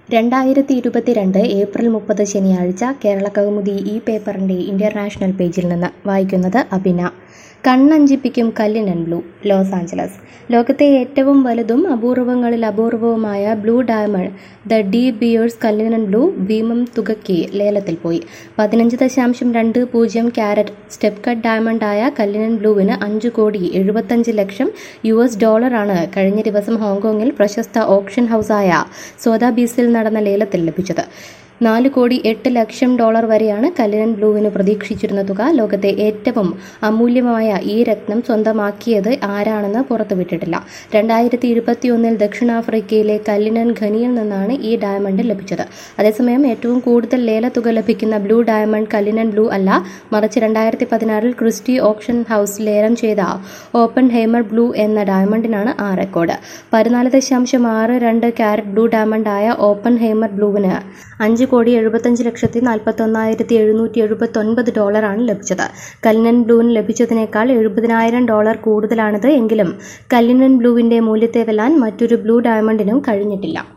രണ്ടായിരത്തി ഇരുപത്തിരണ്ട് ഏപ്രിൽ മുപ്പത് ശനിയാഴ്ച കേരള കൗമുദി ഈ പേപ്പറിൻ്റെ ഇൻ്റർനാഷണൽ പേജിൽ നിന്ന് വായിക്കുന്നത് അഭിന കണ്ണഞ്ചിപ്പിക്കും കല്ലിനൻ ബ്ലൂ ലോസ് ആഞ്ചലസ് ലോകത്തെ ഏറ്റവും വലുതും അപൂർവങ്ങളിൽ അപൂർവവുമായ blue diamond the De Beers Cullinan Blue ഭീമം തുകയ്ക്ക് ലേലത്തിൽ പോയി പതിനഞ്ച് ദശാംശം രണ്ട് പൂജ്യം ക്യാരറ്റ് സ്റ്റെപ്പ് കട്ട് ഡയമണ്ടായ കല്ലിനൻ ബ്ലൂവിന് അഞ്ച് കോടി എഴുപത്തഞ്ച് ലക്ഷം യു എസ് ഡോളറാണ് കഴിഞ്ഞ ദിവസം ഹോങ്കോങ്ങിൽ പ്രശസ്ത ഓപ്ഷൻ ഹൗസായ സോദാബീസിൽ നടന്ന ലേലത്തിൽ ലഭിച്ചത് നാല് കോടി എട്ട് ലക്ഷം ഡോളർ വരെയാണ് കല്ലിനൻ ബ്ലൂവിന് പ്രതീക്ഷിച്ചിരുന്ന തുക ലോകത്തെ ഏറ്റവും അമൂല്യമായ ഈ രത്നം സ്വന്തമാക്കിയത് ആരാണെന്ന് പുറത്തുവിട്ടിട്ടില്ല രണ്ടായിരത്തി ഇരുപത്തിയൊന്നിൽ ദക്ഷിണാഫ്രിക്കയിലെ കല്ലിനൻ ഖനിയിൽ നിന്നാണ് ഈ ഡയമണ്ട് ലഭിച്ചത് അതേസമയം ഏറ്റവും കൂടുതൽ ലേലത്തുക ലഭിക്കുന്ന ബ്ലൂ ഡയമണ്ട് കല്ലിനൻ ബ്ലൂ അല്ല മറിച്ച് രണ്ടായിരത്തി പതിനാറിൽ ക്രിസ്റ്റി ഓപ്ഷൻ ഹൗസ് ലേലം ചെയ്ത ഓപ്പൺ ഹേമർ ബ്ലൂ എന്ന ഡയമണ്ടിനാണ് ആ റെക്കോർഡ് പതിനാല് ദശാംശം ആറ് രണ്ട് ക്യാരറ്റ് ബ്ലൂ ഡയമണ്ടായ ഓപ്പൺ ഹേമർ ബ്ലൂവിന് അഞ്ച് കോടി എഴുപത്തഞ്ച് ലക്ഷത്തി നാൽപ്പത്തി ഒന്നായിരത്തി എഴുന്നൂറ്റി എഴുപത്തി ഒൻപത് ഡോളറാണ് ലഭിച്ചത് കല്ലിനൻ ബ്ലൂവിന് ലഭിച്ചതിനേക്കാൾ എഴുപതിനായിരം ഡോളർ കൂടുതലാണിത് എങ്കിലും കല്ലിനൻ ബ്ലൂവിന്റെ മൂല്യത്തെ വെല്ലാൻ മറ്റൊരു ബ്ലൂ ഡയമണ്ടിനും കഴിഞ്ഞിട്ടില്ല